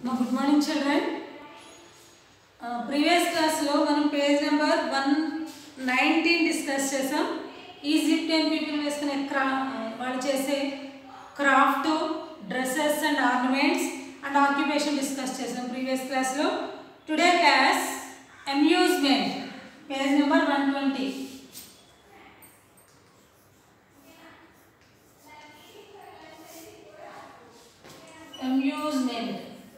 మా good morning children previous క్లాస్లో మనం page number one nineteen discuss చేసాం ఈజిప్టియన్ పీపుల్ వేసుకునే క్రా వాళ్ళు చేసే craft dresses and ornaments and occupation discuss చేసాం ప్రీవియస్ క్లాస్లో today class amusement page number one twenty amusement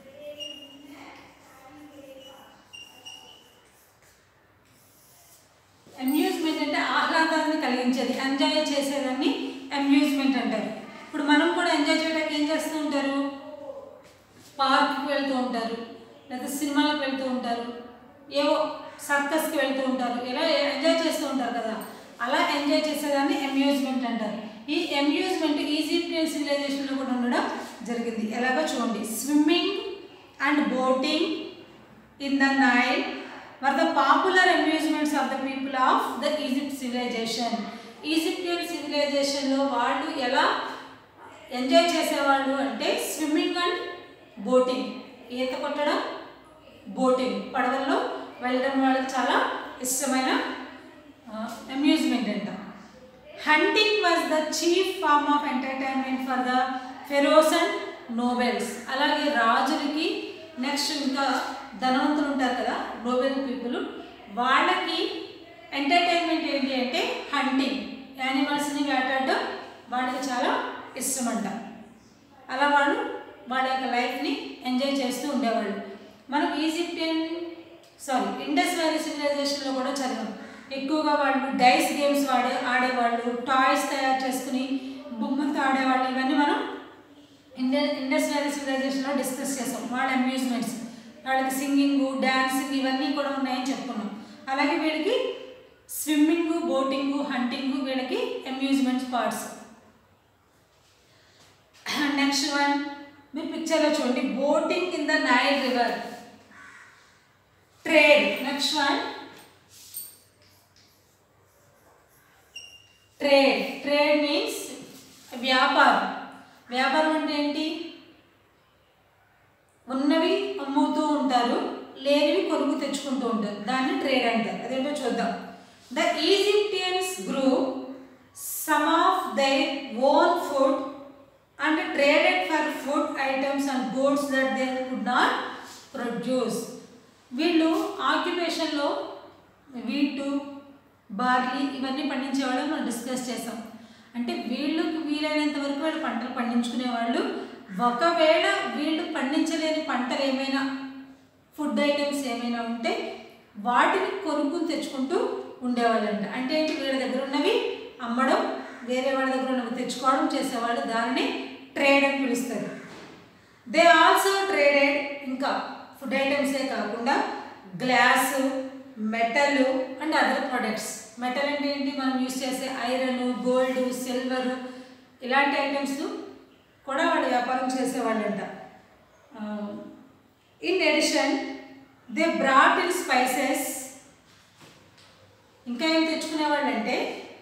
amusement అంటే ఆహ్లాదాన్ని కలిగించేది ఎంజాయ్ చేసేదాన్ని అమ్యూజ్మెంట్ అంటారు ఇప్పుడు మనం కూడా ఎంజాయ్ చేయడానికి ఏం చేస్తూ ఉంటారు పార్క్కి వెళ్తూ ఉంటారు లేదా సినిమాలకు వెళ్తూ ఉంటారు ఏవో సర్కస్కి వెళ్తూ ఉంటారు ఇలా ఎంజాయ్ చేస్తూ ఉంటారు కదా అలా ఎంజాయ్ చేసేదాన్ని అమ్యూజ్మెంట్ అంటారు ఈ అమ్యూజ్మెంట్ ఈజిప్టియన్ సివిలైజేషన్లో కూడా ఉండడం జరిగింది ఎలాగో చూడండి swimming and boating in the Nile were the popular amusements of the people of the Egypt civilisation Egyptian సివిలైజేషన్లో వాళ్ళు ఎలా ఎంజాయ్ చేసేవాళ్ళు అంటే స్విమ్మింగ్ అండ్ బోటింగ్ ఈత కొట్టడం బోటింగ్ పడవల్లో వెళ్ళడం వాళ్ళకి చాలా ఇష్టమైన అమ్యూజ్మెంట్ అంట hunting was the chief form of entertainment for the pharaohs and nobles అలాగే రాజులకి నెక్స్ట్ ఇంకా ధనవంతులు ఉంటారు కదా నోబెల్ పీపుల్ వాళ్ళకి ఎంటర్టైన్మెంట్ ఏంటి అంటే హంటింగ్ యానిమల్స్ని వేటాడడం వాళ్ళకి చాలా ఇష్టమంట అలా వాళ్ళు వాళ్ళ యొక్క లైఫ్ని ఎంజాయ్ చేస్తూ ఉండేవాళ్ళు మనం ఈజిప్టియన్ సారీ ఇండస్ వ్యాలీ సివిలైజేషన్లో కూడా చదివాం ఎక్కువగా వాళ్ళు డైస్ గేమ్స్ వాడే ఆడేవాళ్ళు టాయ్స్ తయారు చేసుకుని బొమ్మలతో ఆడేవాళ్ళు ఇవన్నీ మనం ఇండియన్ ఇండస్ వ్యాలీ సివిలైజేషన్లో డిస్కస్ చేసాం వాళ్ళ అమ్యూజ్మెంట్స్ వాళ్ళకి సింగింగ్ డాన్సింగ్ ఇవన్నీ కూడా ఉన్నాయని చెప్పుకున్నాం అలాగే వీళ్ళకి స్విమ్మింగ్ బోటింగ్ హంటింగ్ వీళ్ళకి అమ్యూజ్మెంట్స్ పార్ట్స్ నెక్స్ట్ వన్ మీరు పిక్చర్లో చూడండి boating in the Nile river trade next one trade trade means వ్యాపారం వ్యాపారం అంటే ఏంటి ఉన్నవి అమ్ముతూ ఉంటారు లేనివి కొనుక్కు తెచ్చుకుంటూ ఉంటారు దాన్ని ట్రేడ్ అంటారు అదేంటో చూద్దాం the Egyptians grew some of their own food and traded for food items and goods that they could not produce వీళ్ళు ఆక్యుపేషన్లో వీటు బార్లీ ఇవన్నీ పండించేవాళ్ళు మనం డిస్కస్ చేసాం అంటే వీళ్ళకి వీలైనంత వరకు వాళ్ళు పంటలు పండించుకునేవాళ్ళు ఒకవేళ వీళ్ళు పండించలేని పంటలు ఏమైనా ఫుడ్ ఐటమ్స్ ఏమైనా ఉంటే వాటిని కొనుక్కుని తెచ్చుకుంటూ ఉండేవాళ్ళంట అంటే ఏంటి వీళ్ళ దగ్గర ఉన్నవి అమ్మడం వేరే వాళ్ళ దగ్గర ఉన్నవి తెచ్చుకోవడం చేసేవాళ్ళు దానిని ట్రేడ్ అని పిలుస్తారు దే ఆల్సో ట్రేడెడ్ ఇంకా ఫుడ్ ఐటమ్సే కాకుండా glass metal and other products metal అంటే ఏంటి మనం యూస్ చేసే ఐరన్ గోల్డ్ సిల్వర్ ఇలాంటి ఐటమ్స్ కూడా వాళ్ళు వ్యాపారం చేసేవాళ్ళంట in addition they brought in spices ఇంకా ఏం తెచ్చుకునేవాళ్ళంటే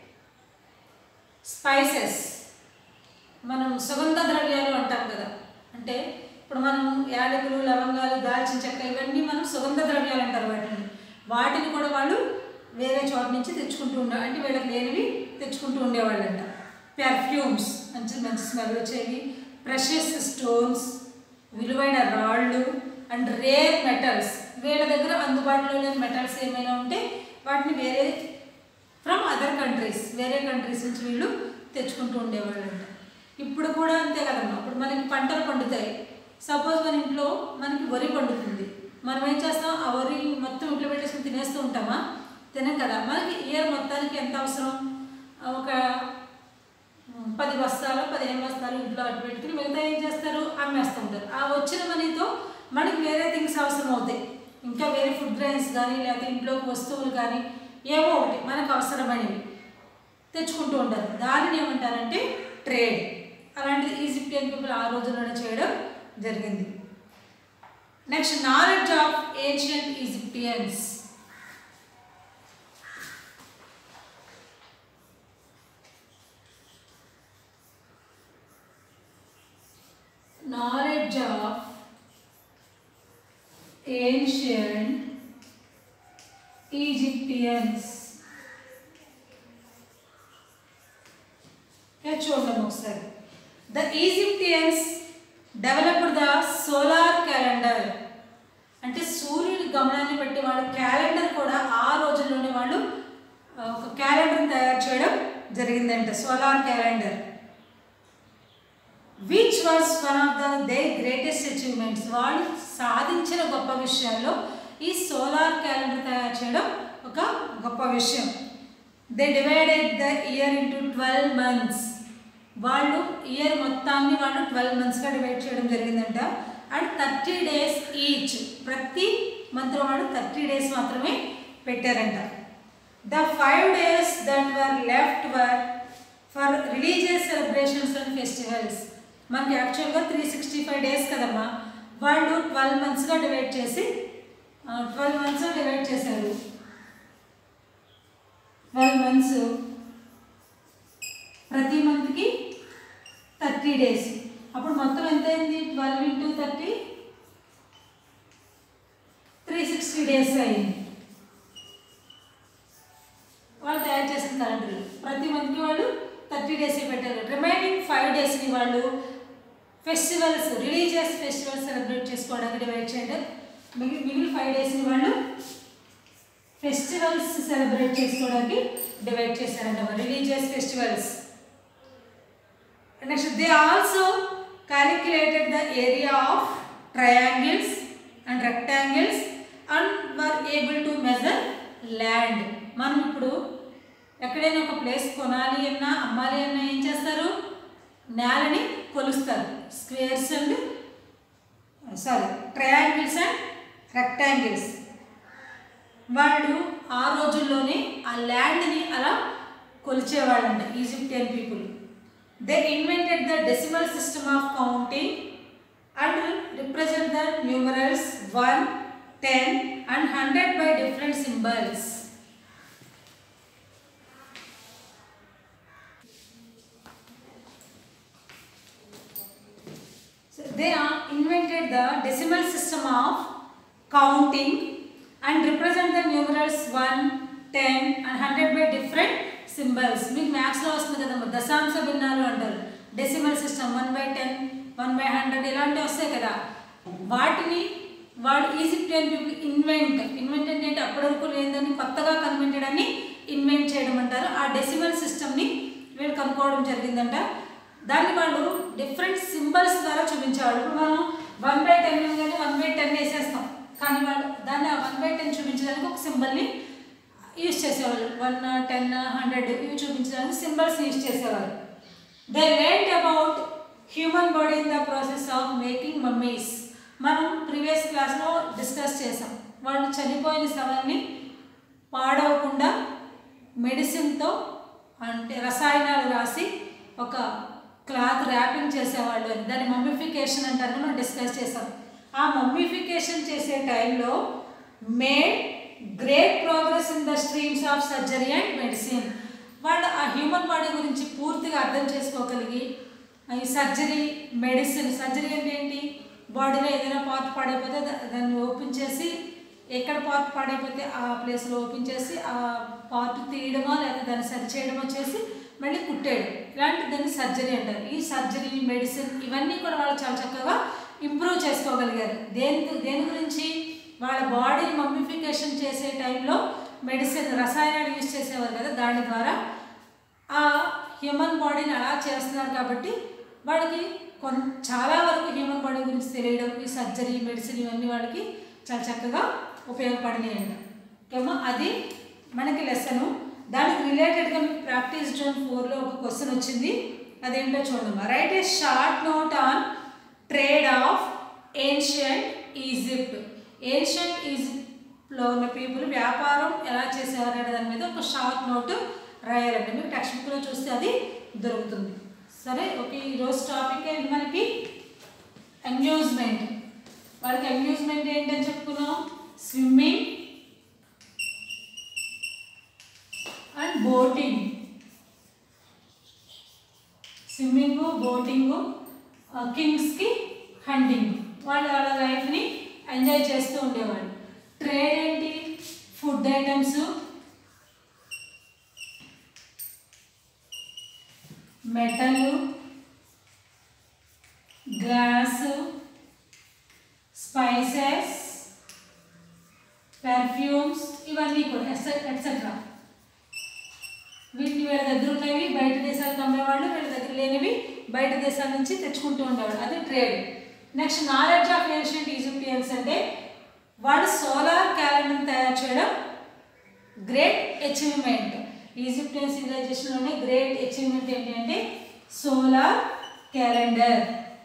స్పైసెస్ మనం సుగంధ ద్రవ్యాలు అంటాం కదా అంటే ఇప్పుడు మనం యాలకులు లవంగాలు దాల్చిన చెక్క ఇవన్నీ మనం సుగంధ ద్రవ్యాలు అంటారు వాటిని వాటిని కూడా వాళ్ళు వేరే చోట నుంచి తెచ్చుకుంటూ ఉండే అంటే వీళ్ళకి లేనివి తెచ్చుకుంటూ ఉండేవాళ్ళంట పెర్ఫ్యూమ్స్ మంచి మంచి స్మెల్ వచ్చేవి ప్రెషస్ స్టోన్స్ విలువైన రాళ్ళు అండ్ రేర్ మెటల్స్ వీళ్ళ దగ్గర అందుబాటులో లేని మెటల్స్ ఏమైనా ఉంటే వాటిని వేరే ఫ్రమ్ అదర్ కంట్రీస్ వేరే కంట్రీస్ నుంచి వీళ్ళు తెచ్చుకుంటూ ఉండేవాళ్ళంట ఇప్పుడు కూడా అంతే కదమ్మా ఇప్పుడు మనకి పంటలు పండుతాయి సపోజ్ మన ఇంట్లో మనకి వరి పండుతుంది మనం ఏం చేస్తాం ఆ వరి మొత్తం ఇంట్లో పెట్టేసుకుని తినేస్తూ ఉంటామా తినం కదా మనకి ఇయర్ మొత్తానికి ఎంత అవసరం ఒక పది బస్తాలు పదిహేను బస్తాలు ఇంట్లో అటు పెట్టుకుని మిగతా ఏం చేస్తారు అమ్మేస్తూ ఉంటారు ఆ వచ్చిన మనీతో మనకి వేరే థింగ్స్ అవసరం అవుతాయి ఇంకా వేరే ఫుడ్ గ్రైన్స్ కానీ లేకపోతే ఇంట్లోకి వస్తువులు కానీ ఏవో ఒకటి మనకు అవసరమైనవి తెచ్చుకుంటూ ఉంటారు దానిని ఏమంటారంటే ట్రేడ్ అలాంటిది ఈజిప్టియన్ పీపుల్ ఆ రోజుల్లోనే చేయడం జరిగింది next knowledge of ancient Egyptians knowledge of ancient Egyptians. ఇక్కడ చూడండి ఒకసారి the Egyptians developed the solar calendar అంటే సూర్యుడి గమనాన్ని బట్టి వాళ్ళ క్యాలెండర్ కూడా ఆ రోజుల్లోనే వాళ్ళు ఆ, ఒక క్యాలెండర్ తయారు చేయడం జరిగిందంట solar calendar which was one of the they greatest achievements వాళ్ళు సాధించిన గొప్ప విషయాల్లో ఈ సోలార్ క్యాలెండర్ తయారు చేయడం ఒక గొప్ప విషయం they divided the year into twelve months వాళ్ళు ఇయర్ మొత్తాన్ని వాళ్ళు ట్వెల్వ్ మంత్స్గా డివైడ్ చేయడం జరిగిందంట అండ్ థర్టీ డేస్ ఈచ్ ప్రతి మంత్లో వాళ్ళు థర్టీ డేస్ మాత్రమే పెట్టారంట the five days that were left were for religious celebrations and festivals మనకి యాక్చువల్గా త్రీ సిక్స్టీ ఫైవ్ డేస్ కదమ్మా వాళ్ళు ట్వెల్వ్ మంత్స్గా డివైడ్ చేసి ట్వెల్వ్ మంత్స్ డివైడ్ చేశారు ట్వెల్వ్ మంత్స్ ప్రతి మంత్కి థర్టీ డేస్ అప్పుడు మొత్తం ఎంత అయింది twelve into thirty three sixty days అయింది వాళ్ళు తయారు చేసిన క్యాలెండర్ ప్రతి మంత్కి వాళ్ళు థర్టీ డేస్ పెట్టారు రిమైనింగ్ ఫైవ్ డేస్ని వాళ్ళు ఫెస్టివల్స్ రిలీజియస్ ఫెస్టివల్స్ సెలబ్రేట్ చేసుకోవడానికి డివైడ్ చేయండి మిగిలి మిగిలిన ఫైవ్ డేస్ని వాళ్ళు ఫెస్టివల్స్ సెలబ్రేట్ చేసుకోవడానికి డివైడ్ చేశారంట religious festivals next they also calculated the area of triangles and rectangles and were able to measure land మనం ఇప్పుడు ఎక్కడైనా ఒక ప్లేస్ కొనాలి అన్నా అమ్మాలి అన్నా ఏం చేస్తారు నేలని కొలుస్తారు squares and sorry triangles and rectangles వాళ్ళు ఆ రోజుల్లోనే ఆ ల్యాండ్ని అలా కొలిచేవాళ్ళంట Egyptian people they invented the decimal system of counting and represent the numerals one ten and hundred by different symbols So they are invented the decimal system of counting and represent the numerals 1, 10 and 100 by different symbols. మీకు మ్యాథ్స్లో వస్తుంది కదమ్మా దశాంశ భిన్నాలు అంటారు decimal system one by ten one by hundred ఇలాంటివి వస్తాయి కదా వాటిని వాడు ఈజిప్టియన్ పీపుల్ ఇన్వెంట్ ఇన్వెంట్ అంటే ఏంటి అప్పటి వరకు లేదని కొత్తగా కన్వెంటెడ్ అని ఇన్వెంట్ చేయడం అంటారు ఆ డెసిమల్ సిస్టమ్ని వీళ్ళు కనుక్కోవడం జరిగిందంట దాన్ని వాళ్ళు డిఫరెంట్ సింబల్స్ ద్వారా చూపించేవాళ్ళు ఇప్పుడు మనం వన్ బై టెన్ కానీ వన్ బై టెన్ వేసేస్తాం కానీ వాళ్ళు దాన్ని ఆ వన్ బై టెన్ చూపించడానికి ఒక సింబల్ని యూజ్ చేసేవాళ్ళు వన్ టెన్ హండ్రెడ్ ఇవి చూపించడానికి సింబల్స్ యూజ్ చేసేవారు they learn about human body in the process of making mummies మనం ప్రీవియస్ క్లాస్లో డిస్కస్ చేసాం వాళ్ళు చనిపోయిన శవాన్ని పాడవకుండా మెడిసిన్తో అంటే రసాయనాలు రాసి ఒక క్లాత్ ర్యాపింగ్ చేసేవాళ్ళు అని దాన్ని మమ్మిఫికేషన్ అంటారు మనం డిస్కస్ చేసాం ఆ మమ్మిఫికేషన్ చేసే టైంలో made great progress in the streams of surgery and medicine వాళ్ళు ఆ హ్యూమన్ బాడీ గురించి పూర్తిగా అర్థం చేసుకోగలిగి ఈ సర్జరీ మెడిసిన్ సర్జరీ అంటే ఏంటి బాడీలో ఏదైనా పార్ట్ పాడైపోతే దా- దాన్ని ఓపెన్ చేసి ఎక్కడ పార్ట్ పాడైపోతే ఆ ప్లేస్లో ఓపెన్ చేసి ఆ పార్ట్ తీయడమో లేదా దాన్ని సరి చేయడమో చేసి మళ్ళీ కుట్టేయడం ఇలాంటి దాన్ని సర్జరీ అంటారు ఈ సర్జరీ మెడిసిన్ ఇవన్నీ కూడా వాళ్ళు చాలా చక్కగా ఇంప్రూవ్ చేసుకోగలిగారు దేని దేని గురించి వాళ్ళ బాడీని మమ్మిఫికేషన్ చేసే టైంలో మెడిసిన్ రసాయనాలు యూజ్ చేసేవారు కదా దాని ద్వారా ఆ హ్యూమన్ బాడీని అలా చేస్తున్నారు కాబట్టి వాళ్ళకి కొన్ చాలా వరకు హ్యూమన్ బాడీ గురించి తెలియడం ఈ సర్జరీ మెడిసిన్ ఇవన్నీ వాళ్ళకి చాలా చక్కగా ఉపయోగపడినాయి అంట ఓకేమో అది మనకి లెసను దానికి రిలేటెడ్గా మీకు ప్రాక్టీస్ జోన్ ఫోర్లో ఒక క్వశ్చన్ వచ్చింది అదేంటో చూడమ్మా write a short note on trade of ancient Egypt ancient ఈజిప్ట్లో ఉన్న పీపుల్ వ్యాపారం ఎలా చేసేవారు అనే దాని మీద ఒక షార్ట్ నోట్ రాయాలండి మీకు టెక్స్ట్ బుక్లో చూస్తే అది దొరుకుతుంది సరే ఓకే ఈరోజు టాపిక్ ఏంటి మనకి అమ్యూజ్మెంట్ వాళ్ళకి అమ్యూజ్మెంట్ ఏంటని చెప్పుకున్నాం swimming and boating swimming boating కింగ్స్కి హంటింగ్ వాళ్ళ వాళ్ళ లైఫ్ని ఎంజాయ్ చేస్తూ ఉండేవాళ్ళు ట్రేడ్ ఏంటి food items metal glass spices perfumes ఇవన్నీ కూడా ఎట్సెట్రా వీటిని వీళ్ళ దగ్గర ఉన్నవి బయట దేశాలకు అమ్మేవాళ్ళు వీళ్ళ దగ్గర లేనివి బయట దేశాల నుంచి తెచ్చుకుంటూ ఉండేవాళ్ళు అది trade next knowledge of ancient Egyptians అంటే వాళ్ళు సోలార్ క్యాలెండర్ తయారు చేయడం గ్రేట్ అచీవ్మెంట్ ఈజిప్టియన్ సివిలైజేషన్లోనే గ్రేట్ అచీవ్మెంట్ ఏంటి అంటే సోలార్ క్యాలెండర్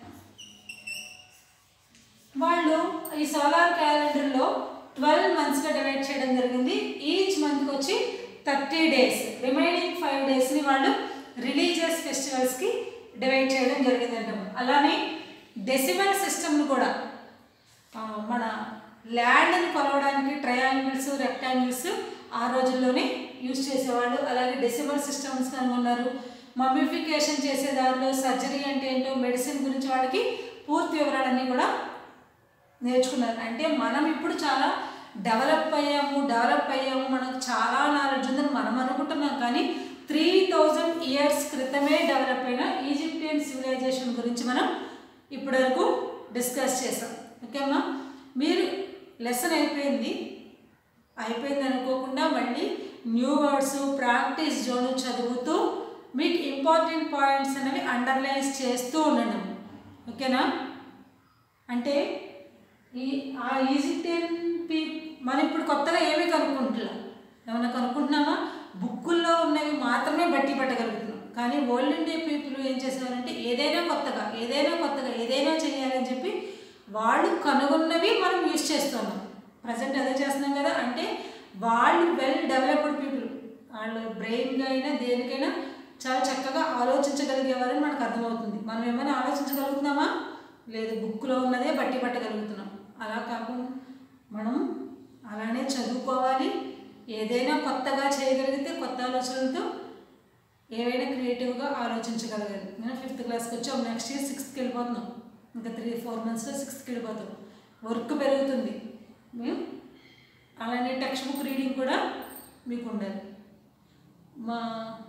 వాళ్ళు ఈ సోలార్ క్యాలెండర్లో ట్వెల్వ్ మంత్స్గా డివైడ్ చేయడం జరిగింది ఈచ్ మంత్కి వచ్చి థర్టీ డేస్ రిమైనింగ్ ఫైవ్ డేస్ని వాళ్ళు రిలీజియస్ ఫెస్టివల్స్కి డివైడ్ చేయడం జరిగిందంట అలానే డెసిమల్ సిస్టమ్ను కూడా ఆ, మన ల్యాండ్ని కొలవడానికి ట్రయాంగిల్స్ రెక్టాంగిల్స్ ఆ రోజుల్లోనే యూజ్ చేసేవాళ్ళు అలాగే డెసిమల్ సిస్టమ్స్ కనుగొన్నారు మమ్మిఫికేషన్ చేసే దారిలో సర్జరీ అంటే ఏంటో మెడిసిన్ గురించి వాళ్ళకి పూర్తి వివరాలన్నీ కూడా నేర్చుకున్నారు అంటే మనం ఇప్పుడు చాలా డెవలప్ అయ్యాము డెవలప్ అయ్యాము మనకు చాలా నాలెడ్జ్ ఉందని మనం అనుకుంటున్నాం కానీ త్రీ థౌజండ్ ఇయర్స్ క్రితమే డెవలప్ అయిన ఈజిప్టియన్ సివిలైజేషన్ గురించి మనం ఇప్పటివరకు డిస్కస్ చేసాం ఓకేమ్మా మీరు లెసన్ అయిపోయింది అయిపోయింది అనుకోకుండా మళ్ళీ న్యూ వర్డ్స్ ప్రాక్టీస్ జోన్ చదువుతూ మీకు ఇంపార్టెంట్ పాయింట్స్ అనేవి అండర్లైన్స్ చేస్తూ ఉండండి ఓకేనా అంటే ఈ ఆ ఈజిప్టియన్ పీ మనం ఇప్పుడు కొత్తగా ఏమీ కనుక్కుంటున్నాం ఏమైనా కనుక్కుంటున్నామా బుక్కుల్లో ఉన్నవి మాత్రమే బట్టి పట్టగలుగుతున్నాం కానీ ఓల్డ్ ఇండియా పీపుల్ ఏం చేసేవారంటే ఏదైనా కొత్తగా ఏదైనా కొత్తగా ఏదైనా చేయాలని చెప్పి వాళ్ళు కనుగొన్నవి మనం యూజ్ చేస్తున్నాం ప్రజెంట్ అదే చేస్తున్నాం కదా అంటే వాళ్ళు వెల్ డెవలప్డ్ పీపుల్ వాళ్ళు బ్రెయిన్గా అయినా దేనికైనా చాలా చక్కగా ఆలోచించగలిగేవారని మనకు అర్థమవుతుంది మనం ఏమైనా ఆలోచించగలుగుతున్నామా లేదు బుక్లో ఉన్నదే బట్టి పట్టగలుగుతున్నాం అలా కాకుండా మనం అలానే చదువుకోవాలి ఏదైనా కొత్తగా చేయగలిగితే కొత్త ఆలోచనలతో ఏవైనా క్రియేటివ్గా ఆలోచించగలగాలి నేను ఫిఫ్త్ క్లాస్కి వచ్చాం నెక్స్ట్ ఇయర్ సిక్స్త్కి వెళ్ళిపోతున్నాం ఇంకా త్రీ ఫోర్ మంత్స్లో సిక్స్త్కి వెళ్ళిపోతాం వర్క్ పెరుగుతుంది మేము అలానే టెక్స్ట్ బుక్ రీడింగ్ కూడా మీకు ఉండాలి మా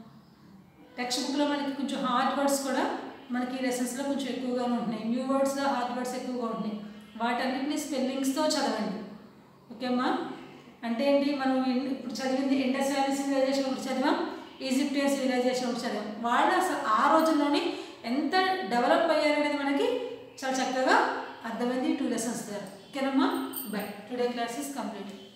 టెక్స్ట్ బుక్లో మనకి కొంచెం హార్డ్ వర్డ్స్ కూడా మనకి ఈ లెసన్స్లో కొంచెం ఎక్కువగానే ఉంటున్నాయి న్యూ వర్డ్స్లో హార్డ్ వర్డ్స్ ఎక్కువగా ఉంటున్నాయి వాటన్నిటిని స్పెల్లింగ్స్తో చదవండి ఓకేమ్మా అంటే ఏంటి మనం ఇన్- ఇప్పుడు చదివింది ఇండస్ వ్యాలీ సివిలైజేషన్ ఒకటి చదివాం ఈజిప్టియన్ సివిలైజేషన్ ఒకటి చదివాం వాళ్ళు అసలు ఆ రోజుల్లోనే ఎంత డెవలప్ అయ్యారనేది మనకి చాలా చక్కగా అర్థమైంది టూ లెసన్స్ ద్వారా ఓకేనమ్మా bye today class is complete